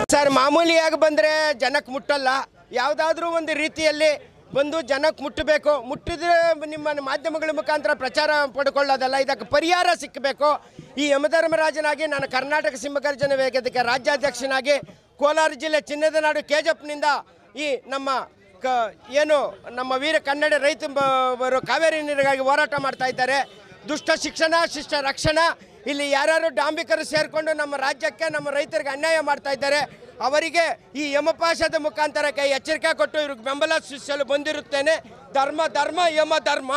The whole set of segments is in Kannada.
ಸರ್ ಮಾಮೂಲಿಯಾಗಿ ಬಂದರೆ ಜನಕ್ಕೆ ಮುಟ್ಟಲ್ಲ ಯಾವುದಾದ್ರೂ ಒಂದು ರೀತಿಯಲ್ಲಿ ಬಂದು ಜನಕ್ಕೆ ಮುಟ್ಟಬೇಕು ಮುಟ್ಟಿದ್ರೆ ನಿಮ್ಮ ಮಾಧ್ಯಮಗಳ ಮುಖಾಂತರ ಪ್ರಚಾರ ಪಡ್ಕೊಳ್ಳೋದಲ್ಲ ಇದಕ್ಕೆ ಪರಿಹಾರ ಸಿಕ್ಕಬೇಕು ಈ ಯಮಧರ್ಮರಾಜನಾಗಿ ನಾನು ಕರ್ನಾಟಕ ಸಿಂಹಗರ್ಜನ ವೇದಿಕೆ ರಾಜ್ಯಾಧ್ಯಕ್ಷನಾಗಿ ಕೋಲಾರ ಜಿಲ್ಲೆ ಚಿನ್ನದ ನಾಡು ಕೆಜಪ್ನಿಂದ ಈ ನಮ್ಮ ಕ ಏನು ನಮ್ಮ ವೀರ ಕನ್ನಡ ರೈತ ಬರು ಕಾವೇರಿ ನೀರಿಗಾಗಿ ಹೋರಾಟ ಮಾಡ್ತಾ ಇದ್ದಾರೆ ದುಷ್ಟ ಶಿಕ್ಷಣ ಶಿಷ್ಟ ರಕ್ಷಣಾ ಇಲ್ಲಿ ಯಾರ್ಯಾರು ಡಾಂಬಿಕರು ಸೇರಿಕೊಂಡು ನಮ್ಮ ರಾಜ್ಯಕ್ಕೆ ನಮ್ಮ ರೈತರಿಗೆ ಅನ್ಯಾಯ ಮಾಡ್ತಾ ಇದ್ದಾರೆ ಅವರಿಗೆ ಈ ಯಮಪಾಶದ ಮುಖಾಂತರ ಕೈ ಎಚ್ಚರಿಕೆ ಕೊಟ್ಟು ಇವ್ರಿಗೆ ಬೆಂಬಲ ಸೂಚಿಸಲು ಬಂದಿರುತ್ತೇನೆ ಧರ್ಮ ಧರ್ಮ ಯಮ ಧರ್ಮ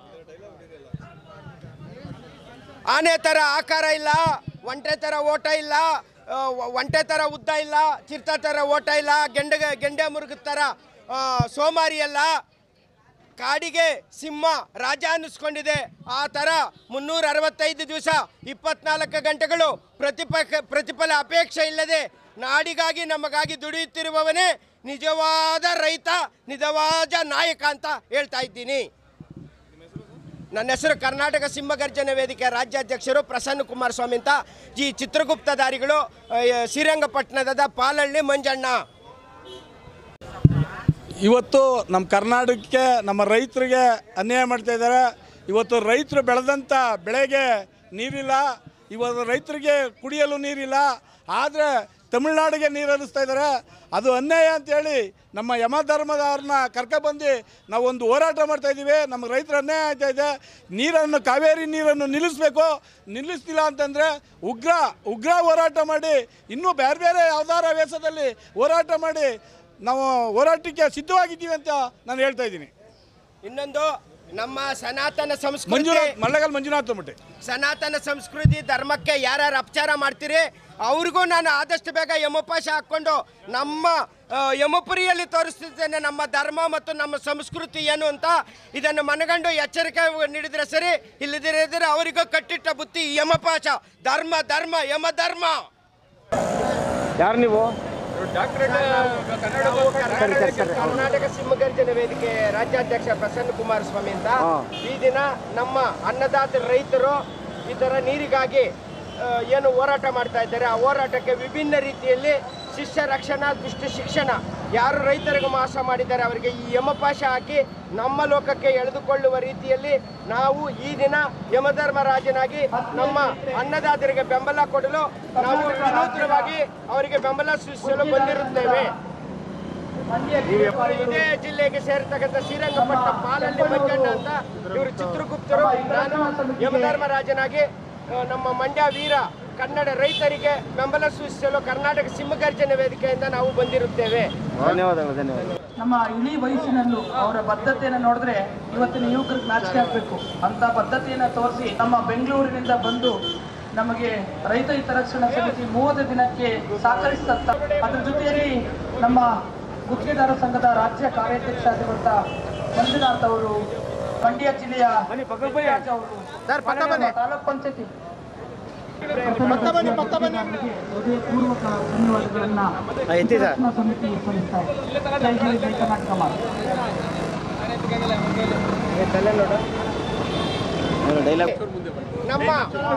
ಆನೆ ಥರ ಆಕಾರ ಇಲ್ಲ ಒಂಟೆ ಥರ ಓಟ ಇಲ್ಲ ಆ, ವ- ಒಂಟೆ ಥರ ಉದ್ದ ಇಲ್ಲ ಚಿರ್ತ ಥರ ಓಟ ಇಲ್ಲ ಗೆಂಡೆ ಗೆಂಡೆ ಮುರುಗದ ಥರ ಆ, ಸೋಮಾರಿ ಅಲ್ಲ ಕಾಡಿಗೆ ಸಿಂಹ ರಾಜ ಅನ್ನಿಸ್ಕೊಂಡಿದೆ ಆ ಥರ ಮುನ್ನೂರ ಅರವತ್ತೈದು ದಿವಸ ಇಪ್ಪತ್ನಾಲ್ಕು ಗಂಟೆಗಳು ಪ್ರತಿಪ ಪ್ರತಿಫಲ ಅಪೇಕ್ಷೆ ಇಲ್ಲದೆ ನಾಡಿಗಾಗಿ ನಮಗಾಗಿ ದುಡಿಯುತ್ತಿರುವವನೇ ನಿಜವಾದ ರೈತ ನಿಜವಾದ ನಾಯಕ ಅಂತ ಹೇಳ್ತಾ ಇದ್ದೀನಿ ನನ್ನ ಹೆಸರು ಕರ್ನಾಟಕ ಸಿಂಹಗರ್ಜನ ವೇದಿಕೆ ರಾಜ್ಯಾಧ್ಯಕ್ಷರು ಪ್ರಸನ್ನ ಕುಮಾರಸ್ವಾಮಿ ಅಂತ ಈ ಚಿತ್ರಗುಪ್ತಧಾರಿಗಳು ಆ, ಶ್ರೀರಂಗಪಟ್ಟಣದ ಪಾಲಳ್ಳಿ ಮಂಜಣ್ಣ ಇವತ್ತು ನಮ್ಮ ಕರ್ನಾಟಕಕ್ಕೆ ನಮ್ಮ ರೈತರಿಗೆ ಅನ್ಯಾಯ ಮಾಡ್ತಾ ಇದ್ದಾರೆ ಇವತ್ತು ರೈತರು ಬೆಳೆದಂಥ ಬೆಳೆಗೆ ನೀರಿಲ್ಲ ಇವತ್ತು ರೈತರಿಗೆ ಕುಡಿಯಲು ನೀರಿಲ್ಲ ಆದರೆ ತಮಿಳ್ನಾಡಿಗೆ ನೀರು ಹರಿಸ್ತಾ ಇದ್ದಾರೆ ಅದು ಅನ್ಯಾಯ ಅಂತೇಳಿ ನಮ್ಮ ಯಮ ಧರ್ಮದವ್ರನ್ನ ಕರ್ಕೊಬಂದು ನಾವು ಒಂದು ಹೋರಾಟ ಮಾಡ್ತಾ ಇದ್ದೀವಿ ನಮ್ಮ ರೈತರ ಅನ್ಯಾಯ ಆಗ್ತಾ ಇದೆ ನೀರನ್ನು ಕಾವೇರಿ ನೀರನ್ನು ನಿಲ್ಲಿಸಬೇಕು ನಿಲ್ಲಿಸ್ತಿಲ್ಲ ಅಂತಂದರೆ ಉಗ್ರ ಉಗ್ರ ಹೋರಾಟ ಮಾಡಿ ಇನ್ನೂ ಬೇರೆ ಬೇರೆ ಯಾವ್ದಾರ ವೇಷದಲ್ಲಿ ಹೋರಾಟ ಮಾಡಿ ನಾವು ಹೋರಾಟಕ್ಕೆ ಸಿದ್ಧವಾಗಿದ್ದೀವಿ ಅಂತ ನಾನು ಹೇಳ್ತಾ ಇದ್ದೀನಿ ಇನ್ನೊಂದು ನಮ್ಮ ಸನಾತನ ಸಂಸ್ಕೃತಿ ಮಂಜುನಾಥ್ ಮಳ್ಳಗಲ್ ಮಂಜುನಾಥ್ ಮಟ್ಟೆ ಸನಾತನ ಸಂಸ್ಕೃತಿ ಧರ್ಮಕ್ಕೆ ಯಾರ್ಯಾರು ಅಪಚಾರ ಮಾಡ್ತೀರಿ ಅವ್ರಿಗೂ ನಾನು ಆದಷ್ಟು ಬೇಗ ಯಮೋಪಾಶ ಹಾಕ್ಕೊಂಡು ನಮ್ಮ ಆ, ಯಮಪುರಿಯಲ್ಲಿ ತೋರಿಸ್ತಿದ್ದೇನೆ ನಮ್ಮ ಧರ್ಮ ಮತ್ತು ನಮ್ಮ ಸಂಸ್ಕೃತಿ ಏನು ಅಂತ ಇದನ್ನು ಮನಗಂಡು ಎಚ್ಚರಿಕೆ ನೀಡಿದರೆ ಸರಿ ಇಲ್ಲದಿರಿದ್ರೆ ಅವರಿಗೂ ಕಟ್ಟಿಟ್ಟ ಬುತ್ತಿ ಯಮಪಾಶ ಧರ್ಮ ಧರ್ಮ ಯಮ ಧರ್ಮ ಯಾರು ನೀವು ಕರ್ನಾಟಕ ಸಿಂಹಗರ್ಜನ ವೇದಿಕೆ ರಾಜ್ಯಾಧ್ಯಕ್ಷ ಪ್ರಸನ್ನ ಕುಮಾರಸ್ವಾಮಿ ಅಂತ ಈ ದಿನ ನಮ್ಮ ಅನ್ನದಾತ ರೈತರು ಈ ಥರ ನೀರಿಗಾಗಿ ಆ, ಏನು ಹೋರಾಟ ಮಾಡ್ತಾ ಇದ್ದಾರೆ ಆ ಹೋರಾಟಕ್ಕೆ ವಿಭಿನ್ನ ರೀತಿಯಲ್ಲಿ ಶಿಷ್ಯ ರಕ್ಷಣಾ ದುಷ್ಟ ಶಿಕ್ಷಣ ಯಾರು ರೈತರಿಗೆ ಮೋಸ ಮಾಡಿದ್ದಾರೆ ಅವರಿಗೆ ಈ ಯಮಪಾಶ ಹಾಕಿ ನಮ್ಮ ಲೋಕಕ್ಕೆ ಎಳೆದುಕೊಳ್ಳುವ ರೀತಿಯಲ್ಲಿ ನಾವು ಈ ದಿನ ಯಮಧರ್ಮರಾಜನಾಗಿ ನಮ್ಮ ಅನ್ನದಾತರಿಗೆ ಬೆಂಬಲ ಕೊಡಲು ನಾವು ವಿನೂತನವಾಗಿ ಅವರಿಗೆ ಬೆಂಬಲ ಸೂಚಿಸಲು ಬಂದಿರುತ್ತೇವೆ ಇದೇ ಜಿಲ್ಲೆಗೆ ಸೇರ್ತಕ್ಕಂಥ ಶ್ರೀರಂಗಪಟ್ಟಣ ಪಾಲಲ್ಲಿ ಮಂಜಣ್ಣ ಅಂತ ಇವರು ಚಿತ್ರಗುಪ್ತರು ನಾನು ಯಮಧರ್ಮರಾಜನಾಗಿ ಆ, ನಮ್ಮ ಮಂಡ್ಯ ವೀರ ಕನ್ನಡ ರೈತರಿಗೆ ಬೆಂಬಲ ಸೂಚಿಸಲು ಕರ್ನಾಟಕ ಸಿಂಹಗರ್ಜನ ವೇದಿಕೆಯಿಂದ ನಾವು ಬಂದಿರುತ್ತೇವೆ ಧನ್ಯವಾದಗಳು ಧನ್ಯವಾದಗಳು ನಮ್ಮ ಇಳಿ ವಯಸ್ಸಿನಲ್ಲೂ ಅವರ ಬದ್ಧತೆಯನ್ನು ನೋಡಿದ್ರೆ ಇವತ್ತಿನ ಯುವಕರಿಗೆ ನಾಚಿಕೆ ಆಗಬೇಕು ಅಂತ ಬದ್ಧತೆಯನ್ನು ತೋರಿಸಿ ನಮ್ಮ ಬೆಂಗಳೂರಿನಿಂದ ಬಂದು ನಮಗೆ ರೈತ ಹಿತರಕ್ಷಣಾ ಸಮಿತಿ ಮೂವತ್ತು ದಿನಕ್ಕೆ ಸಹಕರಿಸಿದಂತ ಅದ್ರ ಜೊತೆಯಲ್ಲಿ ನಮ್ಮ ಗುತ್ತಿಗೆದಾರ ಸಂಘದ ರಾಜ್ಯ ಕಾರ್ಯಾಧ್ಯಕ್ಷ ಆಗಿರುವಂತ ಮಂಜುನಾಥ್ ಅವರು ಮಂಡ್ಯ ಜಿಲ್ಲೆಯ ರಾಜ ಅವರು ತಾಲೂಕ್ ಪಂಚಾಯತಿ ಹೃದಯಪೂರ್ವಕ ಧನ್ಯವಾದಗಳನ್ನ ಎತ್ತಿ ಸರ್ ರಕ್ಷಣಾ ಸಮಿತಿ ಸಲ್ಲಿಸ್ತಾ ಇದೆ ಜೈ ಹಿಂದ್, ಜೈ ಕರ್ನಾಟಕ ಮಾತು. ಡೈಲಾಗ್ ನಮ್ಮ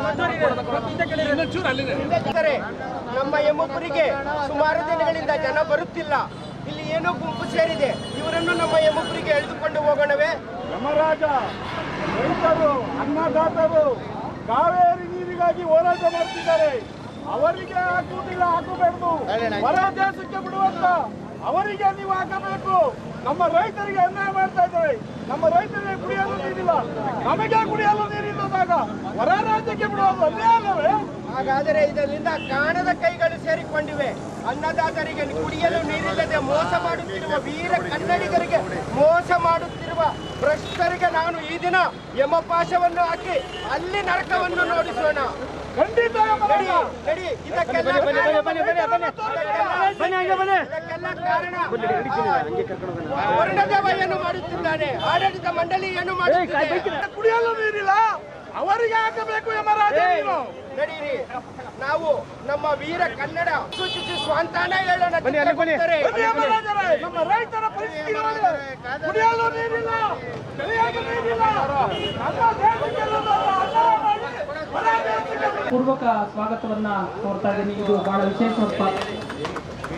ಇದ್ದಾರೆ. ನಮ್ಮ ಯಮಪುರಿಗೆ ಸುಮಾರು ದಿನಗಳಿಂದ ಜನ ಬರುತ್ತಿಲ್ಲ ಇಲ್ಲಿ ಏನೋ ಗುಂಪು ಸೇರಿದೆ ಇವರನ್ನು ನಮ್ಮ ಯಮಪುರಿಗೆ ಎಳೆದುಕೊಂಡು ಹೋಗೋಣವೇ ಯಮರಾಜ ರೈತರು ಅನ್ನದಾತರು ಕಾವೇರಿ ನೀರಿಗಾಗಿ ಹೋರಾಟ ಮಾಡ್ತಿದ್ದಾರೆ ಅವರಿಗೆ ಹಾಕುವುದಿಲ್ಲ ಹಾಕಬೇಡ್ದು ಹೊರ ದೇಶಕ್ಕೆ ಬಿಡುವಂತ ಅವರಿಗೆ ನೀವು ಹಾಕಬೇಕು ನಮ್ಮ ರೈತರಿಗೆ ಅನ್ಯಾಯ ಮಾಡ್ತಾ ಇದ್ದಾರೆ ನಮ್ಮ ರೈತರಿಗೆ ಕುಡಿಯಲು ನೀರಿಲ್ಲ ನಮಗೆ ಕುಡಿಯಲು ನೀರಿಲ್ಲದಾಗ ಹೊರ ರಾಜ್ಯಕ್ಕೆ ಬಿಡುವುದು ಅನ್ಯಾಯ ಅಲ್ಲವೇ ಹಾಗಾದರೆ ಇದರಿಂದ ಕಾಣದ ಕೈಗಳು ಸೇರಿಕೊಂಡಿವೆ ಅನ್ನದಾತರಿಗೆ ಕುಡಿಯಲು ನೀರಿಲ್ಲದೆ ಮೋಸ ಮಾಡುತ್ತಿರುವ ವೀರ ಕನ್ನಡಿಗರಿಗೆ ಮೋಸ ಮಾಡುತ್ತಿರುವ ಭ್ರಷ್ಟರಿಗೆ ನಾನು ಈ ದಿನ ಯಮಪಾಶವನ್ನು ಹಾಕಿ ಅಲ್ಲಿ ನರಕವನ್ನು ನೋಡಿಸೋಣ ಖಂಡಿತ ನಡಿ ಯಮರಾಜ. ನಡಿ ಇದಕ್ಕೆಲ್ಲ ಬನ್ನಿ, ಬನ್ನಿ, ಬನ್ನಿ, ಬನ್ನಿ, ಬನ್ನಿ. ಬನ್ನಿ, ಹಂಗೆ ಬನ್ನಿ. ಇದಕ್ಕೆಲ್ಲ ಕಾರಣ ವರ್ಣದೇವ ಏನು ಮಾಡುತ್ತಿದ್ದಾನೆ ಆಡಳಿತ ಮಂಡಳಿ ಏನು ಮಾಡುತ್ತಿದೆ ಕುಡಿಯಲು ನೀರಿಲ್ಲ ಅವರಿಗೆ ಹಾಕಬೇಕು ಯಮರಾಜ ನೀನು ನಡೀರಿ ನಾವು ನಮ್ಮ ವೀರ ಕನ್ನಡ ಸೂಚಿಸಿ ಸ್ವಂತಾನ ಹೇಳೋಣ ಬನ್ನಿ, ಅಲ್ಲಿ ಬನ್ನಿ. ಚಿತ್ರಗುಪ್ತರೇ. ಬನ್ನಿ ಯಮರಾಜರೇ, ನಮ್ಮ ರೈತರ ಪರಿಸ್ಥಿತಿ ನೋಡಿ. ಕುಡಿಯಲು ನೀರಿಲ್ಲ ಬೆಳೆಯಲು ನೀರಿಲ್ಲ ನಮ್ಮ ದೇಶಕ್ಕೆ ಎಲ್ಲರೂ ಅನ್ಯಾಯ ಮಾಡಿ ಹೊರ ದೇಶಕ್ಕೆ ಪೂರ್ವಕ ಸ್ವಾಗತವನ್ನ ಕೋರ್ತಾ ಇದ್ದೀನಿ ಇದು ಬಹಳ ವಿಶೇಷವಾದ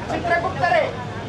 ಚಿತ್ರಗುಪ್ತರೇ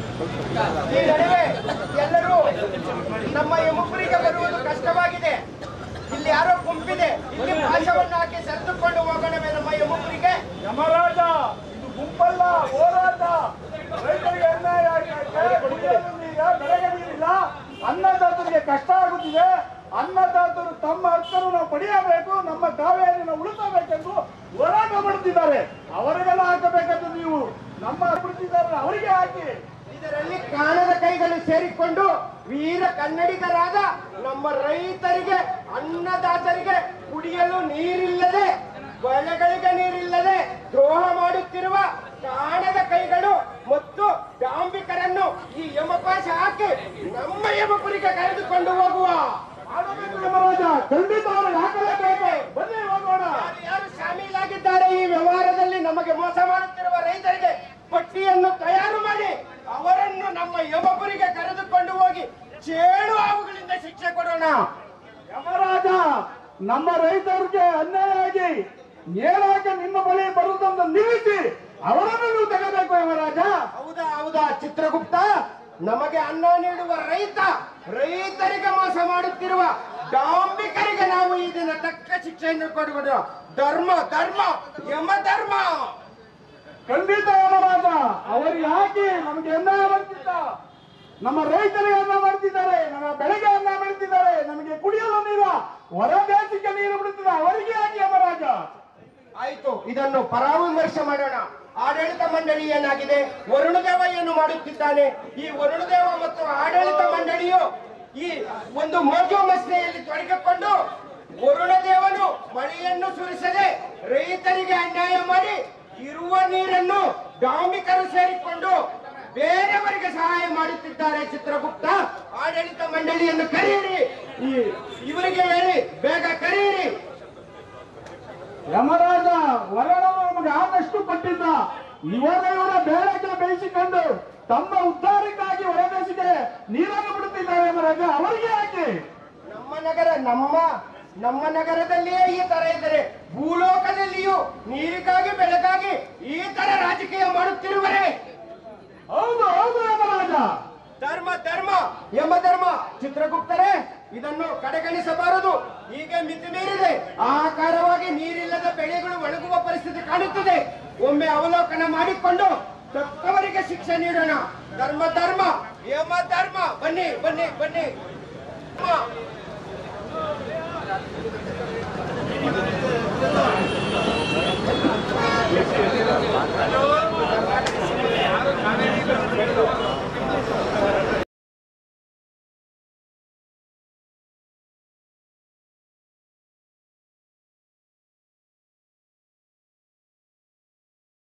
ಈ ನಡುವೆ ಎಲ್ಲರೂ ನಮ್ಮ ಯಮುಪುರಿಗೆ ಬರುವುದು ಕಷ್ಟವಾಗಿದೆ ಇಲ್ಲಿ ಯಾರೋ ಗುಂಪಿದೆ ಇಲ್ಲಿ ಪಾಶವನ್ನು ಹಾಕಿ ಸೆಳೆದುಕೊಂಡು ಹೋಗೋಣವೇ ನಮ್ಮ ಯಮುಪುರಿಗೆ ಯಮರಾಜ ಇದು ಗುಂಪಲ್ಲ ಹೋರಾಟ ರೈತರಿಗೆ ಅನ್ಯಾಯ ಆಗಿದೆ ಕುಡಿಯಲು ನೀರ ಬೆಳೆಗೆ ನೀರಿಲ್ಲ ಅನ್ನದಾತರಿಗೆ ಕಷ್ಟ ಆಗುತ್ತಿದೆ ಅನ್ನದಾತರು ತಮ್ಮ ಹಕ್ಕನ್ನು ನಾವು ಪಡೆಯಬೇಕು ನಮ್ಮ ಕಾವೇರಿನ ಉಳಿಸಬೇಕೆಂದು ಹೋರಾಟ ಮಾಡುತ್ತಿದ್ದಾರೆ ಅವರಿಗೆಲ್ಲ ಹಾಕಬೇಕಂತ ನೀವು ನಮ್ಮ ಬಿಡ್ತಿದ್ದಾರೆ ಅವರಿಗೆ ಹಾಕಿ ಇದರಲ್ಲಿ ಕಾಣದ ಕೈಗಳು ಸೇರಿಕೊಂಡು ವೀರ ಕನ್ನಡಿಗರಾದ ನಮ್ಮ ರೈತರಿಗೆ ಅನ್ನದಾತರಿಗೆ ಕುಡಿಯಲು ನೀರಿಲ್ಲದೆ ಬೆಳೆಗಳಿಗೆ ನೀರಿಲ್ಲದೆ ದ್ರೋಹ ಮಾಡುತ್ತಿರುವ ಕಾಣದ ಕೈಗಳು ಮತ್ತು ಡಾಂಬಿಕರನ್ನು ಈ ಯಮಪಾಶ ಹಾಕಿ ನಮ್ಮ ಯಮಪುರಿಗೆ ಕರೆದುಕೊಂಡು ಹೋಗುವ ಮಾಡಬೇಕು ಯಮರಾಜ ಖಂಡಿತ ಅವ್ರಿಗೆ ಹಾಕಲೇಬೇಕು ಬನ್ನಿ ಹೋಗೋಣ ಯಾರು ಯಾರು ಶಾಮೀಲಾಗಿದ್ದಾರೆ ಈ ವ್ಯವಹಾರದಲ್ಲಿ ನಮಗೆ ಮೋಸ ಮಾಡುತ್ತಿರುವ ರೈತರಿಗೆ ಪಟ್ಟಿಯನ್ನು ತಯಾರು ಮಾಡಿ ಅವರನ್ನು ನಮ್ಮ ಯಮಪುರಿಗೆ ಕರೆದುಕೊಂಡು ಹೋಗಿ ಚೇಳು ಹಾವುಗಳಿಂದ ಶಿಕ್ಷೆ ಕೊಡೋಣ ಯಮರಾಜ ನಮ್ಮ ರೈತರಿಗೆ ಅನ್ಯಾಯ ಆಗಿ ನೇರವಾಗಿ ನಿಮ್ಮ ಬಳಿ ಬರುವುದನ್ನು ನಿಲ್ಲಿಸಿ ಅವರನ್ನು ನೀವು ತಗಬೇಕು ಯಮರಾಜ ಹೌದಾ ಹೌದಾ ಚಿತ್ರಗುಪ್ತ ನಮಗೆ ಅನ್ನ ನೀಡುವ ರೈತ ರೈತರಿಗೆ ಮೋಸ ಮಾಡುತ್ತಿರುವ ಡಾಂಬಿಕರಿಗೆ ನಾವು ಈ ದಿನ ತಕ್ಕ ಶಿಕ್ಷೆಯನ್ನು ಕೊಡುವುದು ಧರ್ಮ ಧರ್ಮ ಯಮ ಧರ್ಮ ಖಂಡಿತ ಯಮರಾಜ ಅವರಿಗೆ ಹಾಕಿ ನಮಗೆ ಅನ್ಯಾಯ ಮಾಡ್ತಿದ್ದ ನಮ್ಮ ರೈತರಿಗೆ ಅನ್ನ ಮಾಡ್ತಿದ್ದಾರೆ ನಮ್ಮ ಬೆಳೆಗೆ ಅನ್ನ ಬೆಳೀತಿದ್ದಾರೆ ನಮಗೆ ಕುಡಿಯಲು ನೀರು ಹೊರ ದೇಶಕ್ಕೆ ನೀರು ಬಿಡುತ್ತಿದೆ ಅವರಿಗೆ ಹಾಕಿ ಯಮರಾಜ ಆಯ್ತು ಇದನ್ನು ಪರಾಮರ್ಶೆ ಮಾಡೋಣ ಆಡಳಿತ ಮಂಡಳಿ ಏನಾಗಿದೆ ವರುಣದೇವ ಏನು ಮಾಡುತ್ತಿದ್ದಾನೆ ಈ ವರುಣದೇವ ಮತ್ತು ಆಡಳಿತ ಮಂಡಳಿಯು ಈ ಒಂದು ಮೋಜು ಮಸ್ನೆಯಲ್ಲಿ ತೊಡಗಿಕೊಂಡು ವರುಣದೇವನು ಮಳೆಯನ್ನು ಸುರಿಸದೆ ರೈತರಿಗೆ ಅನ್ಯಾಯ ಮಾಡಿ ಇರುವ ನೀರನ್ನು ಡಾಂಬಿಕರು ಸೇರಿಕೊಂಡು ಬೇರೆಯವರಿಗೆ ಸಹಾಯ ಮಾಡುತ್ತಿದ್ದಾರೆ ಚಿತ್ರಗುಪ್ತ ಆಡಳಿತ ಮಂಡಳಿಯನ್ನು ಕರೆಯಿರಿ ಈ ಇವರಿಗೆ ಹೇಳಿ ಬೇಗ ಕರೆಯಿರಿ ಯಮರಾಜ ವರಣವು ನಮಗೆ ಆದಷ್ಟು ಕೊಟ್ಟಿದ್ದ ಇವಾಗ ಇವರ ಬೇಳೆಗೆ ಬೇಯಿಸಿಕೊಂಡು ತಮ್ಮ ಉದ್ಧಾರಕ್ಕಾಗಿ ಹೊರದೇಶಕ್ಕೆ ನೀರನ್ನು ಬಿಡುತ್ತಿದ್ದಾರೆ ಯಮರಾಜ ಅವರಿಗೆ ಹಾಕಿ ನಮ್ಮ ನಗರ ನಮ್ಮ ನಮ್ಮ ನಗರದಲ್ಲಿಯೇ ಈ ತರ ಇದ್ದರೆ ಭೂಲೋಕದಲ್ಲಿಯೂ ನೀರಿಗಾಗಿ ಬೆಳಗಾಗಿ ಈ ತರ ರಾಜಕೀಯ ಮಾಡುತ್ತಿರುವರೇ ಹೌದು ಹೌದು ಯಮರಾಜ ಧರ್ಮ ಧರ್ಮ ಎಂಬ ಧರ್ಮ ಚಿತ್ರಗುಪ್ತರೇ ಇದನ್ನು ಕಡೆಗಣಿಸಬಾರದು ಹೀಗೆ ಮಿತಿ ಮೀರಿದೆ ಆಕಾರವಾಗಿ ನೀರಿಲ್ಲದ ಬೆಳೆಗಳು ಒಣಗುವ ಪರಿಸ್ಥಿತಿ ಕಾಣುತ್ತದೆ ಒಮ್ಮೆ ಅವಲೋಕನ ಮಾಡಿಕೊಂಡು ತಕ್ಕವರಿಗೆ ಶಿಕ್ಷೆ ನೀಡೋಣ ಧರ್ಮ ಧರ್ಮ ಯಮ ಧರ್ಮ ಬನ್ನಿ ಬನ್ನಿ ಬನ್ನಿ ಧರ್ಮ. ಎಷ್ಟು